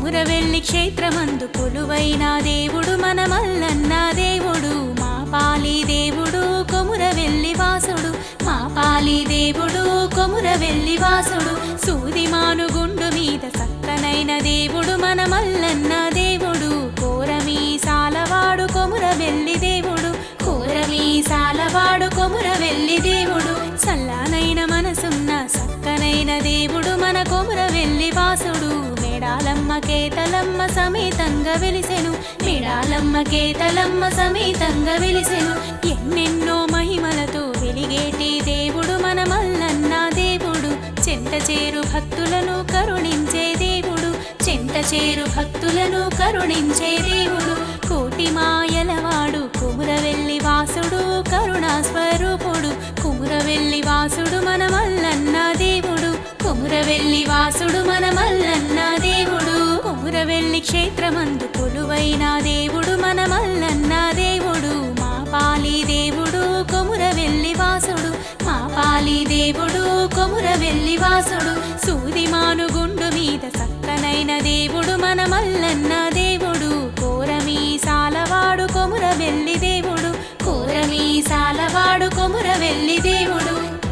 కొమురవెల్లి క్షేత్రమందు కొలువైన దేవుడు మన మల్లన్న దేవుడు మా పాలి దేవుడు కొమురవెల్లి వాసుడు మా పాలి దేవుడు కొమురవెల్లి వాసుడు సూదిమాను గుండు మీద సక్కనైన దేవుడు మన మల్లన్న దేవుడు కోరమీ సాలవాడు కొమురవెల్లి దేవుడు కోరమీ సాలవాడు కొమురవెల్లి దేవుడు సల్లానైన మనసున్న సక్కనైన దేవుడు మన కొమురవెల్లి వాసుడు మేడాలమ్మ కేతలమ్మ సమేతంగా వెలిసెను మేడాలమ్మ కేతలమ్మ సమేతంగా వెలిసెను ఎన్నెన్నో మహిమలతో వెలిగేటి దేవుడు మన మల్లన్న దేవుడు చెంత చేరు భక్తులను కరుణించే దేవుడు చెంత చేరు భక్తులను కరుణించే దేవుడు కోటి మాయలవాడు కుమురవెల్లి వాసుడు కరుణా స్వరూపుడు కుమురవెల్లి వాసుడు మన మల్లన్న దేవుడు కుమురవెల్లి వాసుడు మన మల్లన్న దేవుడు కుమురవెల్లి క్షేత్రమందు కొలువైన దేవుడు మన మల్లన్న దేవుడు మా పాలి దేవుడు కొమురవెల్లి వాసుడు మా పాలి దేవుడు కొమురవెల్లి వాసుడు సూదిమాను గుండు మీద సక్కనైన దేవుడు మన మల్లన్న దేవుడు కోరమీ సాలవాడు కొమురవెల్లి దేవుడు కోరమీ సాలవాడు కొమురవెల్లి దేవుడు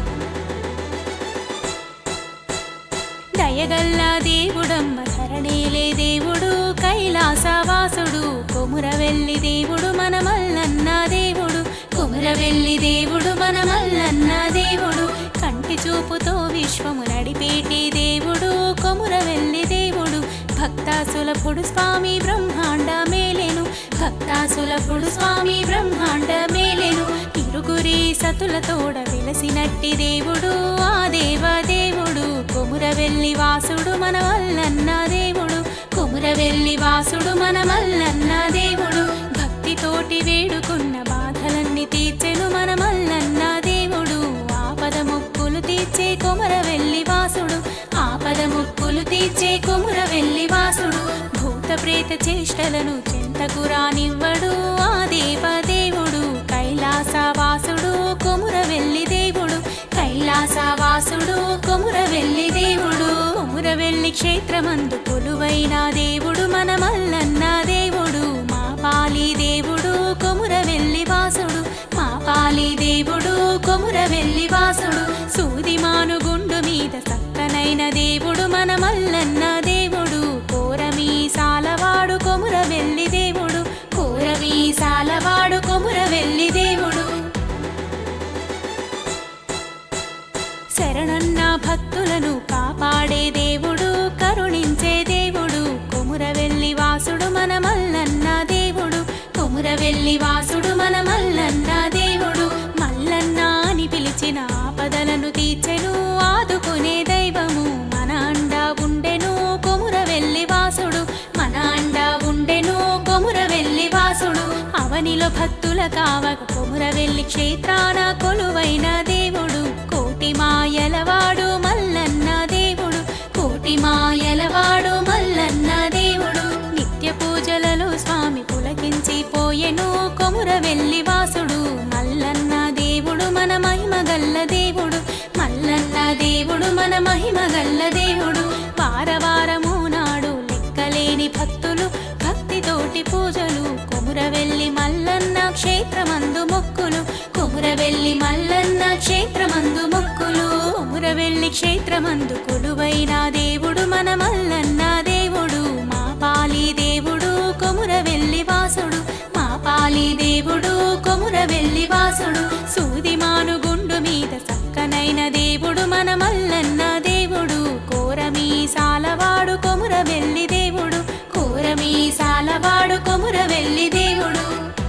దయగల్ల దేవుడమ్మ ధరణేలే దేవుడు కైలాసవాసుడు కొమురవెల్లి దేవుడు మన మల్లన్న దేవుడు కొమురవెల్లి దేవుడు మన మల్లన్న దేవుడు కంటి చూపుతో విశ్వము నడిపేటి దేవుడు కొమురవెల్లి దేవుడు భక్తాసులభుడు స్వామి బ్రహ్మాండ మేలెను భక్తాసులభుడు స్వామి బ్రహ్మాండ మేలెను ఇరుగురి సతులతోడ వెలసినట్టి దేవుడు ఆ దేవ దేవుడు కొమురవెల్లి వాసుడు మన వల్లన్న దేవుడు కొమురవెల్లి వాసుడు మన మల్లన్న దేవుడు భక్తితోటి వేడుకున్న బాధలన్నీ తీర్చెను మన మల్లన్న దేవుడు ఆపద ముక్కులు తీర్చే కొమరవెల్లి వాసుడు ఆపద ముక్కులు తీర్చే కొమురవెల్లి వాసుడు భూత ప్రేత చేష్టలను చెంతకు రానివ్వడు ఆ దేవ దేవుడు కైలాసవాసుడు కొమురవెల్లి దేవుడు కైలాసవాసుడు కొమురవెల్లి దేవుడు కొమురవెల్లి క్షేత్రమందు కొలువైన దేవుడు మన మల్లన్న దేవుడు మా పాలి దేవుడు కొమురవెల్లి వాసుడు మా పాలి దేవుడు కొమురవెల్లి వాసుడు సూదిమాను గుండు మీద సక్కనైన దేవుడు మన మల్లన్న దేవుడు కోరమీ సాలవాడు కొమురవెల్లి దేవుడు కోరమీ సాలవాడు కొమురవెల్లి దేవుడు శరణన్న భక్తులను కాపాడే దేవుడు కరుణించే దేవుడు కొమురవెల్లి వాసుడు మన మల్లన్న దేవుడు కొమురవెల్లి వాసుడు మన మల్లన్న దేవుడు మల్లన్న అని పిలిచిన ఆపదలను తీర్చెను ఆదుకునే దైవము మన అండా ఉండెను కొమురవెల్లి వాసుడు మన అండా ఉండెను కొమురవెల్లి వాసుడు అవనిలో భక్తుల కావక కొమురవెల్లి క్షేత్రాన కొలువైన దేవుడు కోటి మాయలవాడు మల్లన్న దేవుడు కోటి మాయలవాడు మల్లన్న దేవుడు నిత్య పూజలలో స్వామి పులకించి పోయెను కొమురవెల్లి వాసుడు మల్లన్న దేవుడు మన మహిమ గల్ల దేవుడు మల్లన్న దేవుడు మన మహిమ గల్ల దేవుడు వారవారము నాడు లెక్కలేని భక్తులు భక్తితోటి పూజలు కొమురవెల్లి మల్లన్న క్షేత్రమందు మొక్కులు కొమురవెల్లి మల్లన్న క్షేత్రమందు మొక్కులు కొమురవెల్లి క్షేత్రమందు కొలువైన దేవుడు మన మల్లన్న దేవుడు మా పాలి దేవుడు కొమురవెల్లి వాసుడు మా పాలి దేవుడు కొమురవెల్లి వాసుడు సూదిమాను గుండు మీద సక్కనైన దేవుడు మన మల్లన్న దేవుడు కోరమీ సాలవాడు కొమురవెల్లి దేవుడు కోరమీ సాలవాడు కొమురవెల్లి దేవుడు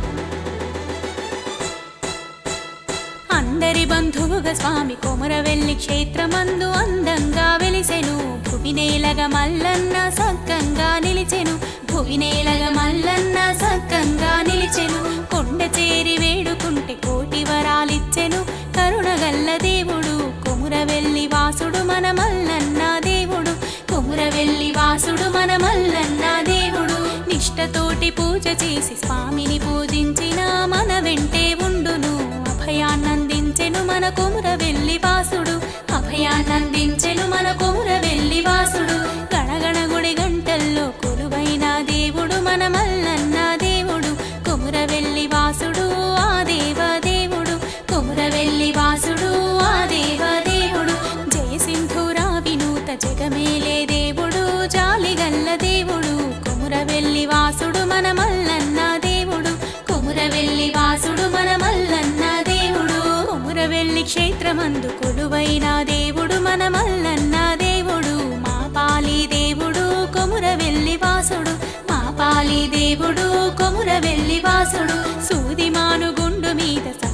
అందరి బంధువుగా స్వామి కొమరవెల్లి క్షేత్రమందు అందంగా వెలిసెను భువినేలగ మల్లన్న సక్కంగా నిలిచెను భువినేలగ మల్లన్న సక్కంగా నిలిచెను కొండ చేరి వేడుకుంటే కోటి వరాలిచ్చెను కరుణగల్ల దేవుడు కొమురవెల్లి వాసుడు మన మల్లన్న దేవుడు కొమురవెల్లి వాసుడు మన మల్లన్న దేవుడు నిష్టతోటి పూజ చేసి స్వామిని పూజించిన మన వెంటే ఉండును అభయాన్నందించెను మన కొమురవెల్లి వాసుడు అభయాన్నందించెను మన కొమురవెల్లి వాసుడు గణగణ గుడి గంటల్లో కొలు జగమేలే దేవుడు జాలిగల్ల దేవుడు కొమురవెల్లి వాసుడు మన మల్లన్న దేవుడు కొమురవెల్లి వాసుడు మన మల్లన్న దేవుడు కొమురవెల్లి క్షేత్రమందు కొలువైన దేవుడు మన మల్లన్న దేవుడు మా పాలి దేవుడు కొమురవెల్లి వాసుడు మా పాలి దేవుడు కొమురవెల్లి వాసుడు సూదిమాను గుండు మీద